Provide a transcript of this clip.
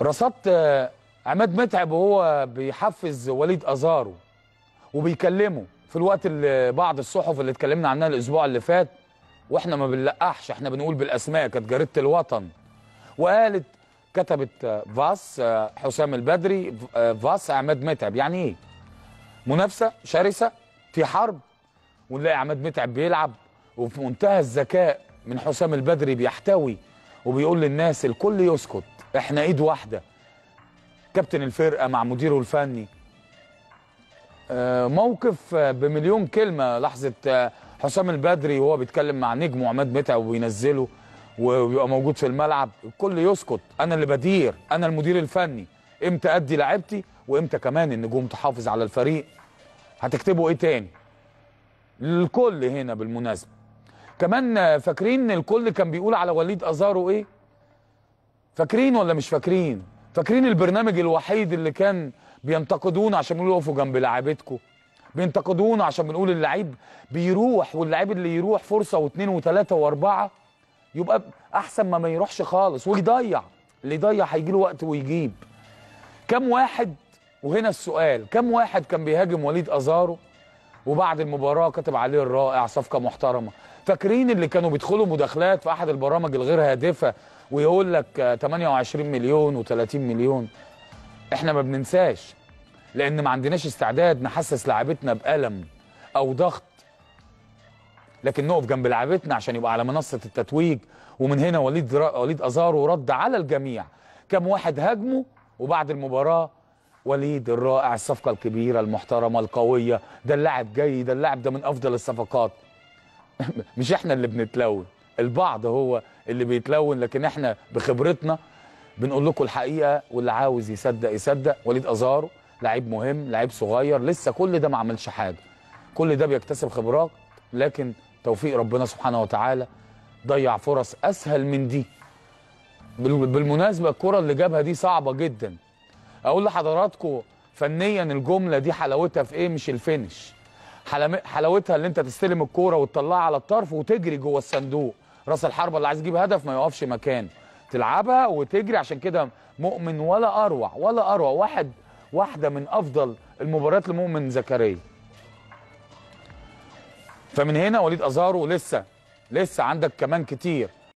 رصدت آه، عماد متعب وهو بيحفز وليد ازارو وبيكلمه في الوقت اللي بعض الصحف اللي اتكلمنا عنها الاسبوع اللي فات واحنا ما بنلقحش احنا بنقول بالاسماء كانت جريده الوطن وقالت كتبت آه، فاس آه، حسام البدري آه، فاس عماد متعب يعني ايه منافسه شرسه في حرب ونلاقي عماد متعب بيلعب وفي منتهى الذكاء من حسام البدري بيحتوي وبيقول للناس الكل يسكت احنا ايد واحده كابتن الفرقه مع مديره الفني آه، موقف آه، بمليون كلمه لحظه آه، حسام البدري وهو بيتكلم مع نجمه عماد متعب وبينزله وبيبقى موجود في الملعب الكل يسكت انا اللي بدير انا المدير الفني امتى ادي لعيبتي وامتى كمان النجوم تحافظ على الفريق هتكتبوا ايه تاني الكل هنا بالمناسبه كمان آه، فاكرين الكل كان بيقول على وليد ازارو ايه فاكرين ولا مش فاكرين فاكرين البرنامج الوحيد اللي كان بينتقدونا عشان بيقولوا اقفوا جنب لعيبتكم بينتقدونا عشان بنقول اللعيب بيروح واللعيب اللي يروح فرصه واثنين وثلاثه واربعه يبقى احسن ما ما يروحش خالص ويضيع اللي يضيع هيجي له وقت ويجيب كم واحد وهنا السؤال كم واحد كان بيهاجم وليد ازارو وبعد المباراه كتب عليه الرائع صفقه محترمه فاكرين اللي كانوا بيدخلوا مداخلات في احد البرامج الغير هادفه ويقول لك آه، 28 مليون و30 مليون احنا ما بننساش لان ما عندناش استعداد نحسس لاعبتنا بالم او ضغط لكن نقف جنب لعيبتنا عشان يبقى على منصه التتويج ومن هنا وليد را... وليد ازارو رد على الجميع كم واحد هاجمه وبعد المباراه وليد الرائع الصفقه الكبيره المحترمه القويه ده اللاعب جاي ده اللاعب ده من افضل الصفقات مش احنا اللي بنتلون البعض هو اللي بيتلون لكن احنا بخبرتنا بنقول لكم الحقيقه واللي عاوز يصدق يصدق وليد ازارو لعيب مهم لعيب صغير لسه كل ده ما عملش حاجه كل ده بيكتسب خبرات لكن توفيق ربنا سبحانه وتعالى ضيع فرص اسهل من دي بال- بالمناسبه الكره اللي جابها دي صعبه جدا اقول لحضراتكم فنيا الجمله دي حلاوتها في ايه مش الفينش حلم- حلاوتها اللي انت تستلم الكوره وتطلعها على الطرف وتجري جوه الصندوق راس الحربه اللي عايز يجيب هدف ما يقفش مكان تلعبها وتجري عشان كده مؤمن ولا اروع ولا اروع واحد واحده من افضل المباريات لمؤمن زكريا فمن هنا وليد ازارو لسه لسه عندك كمان كتير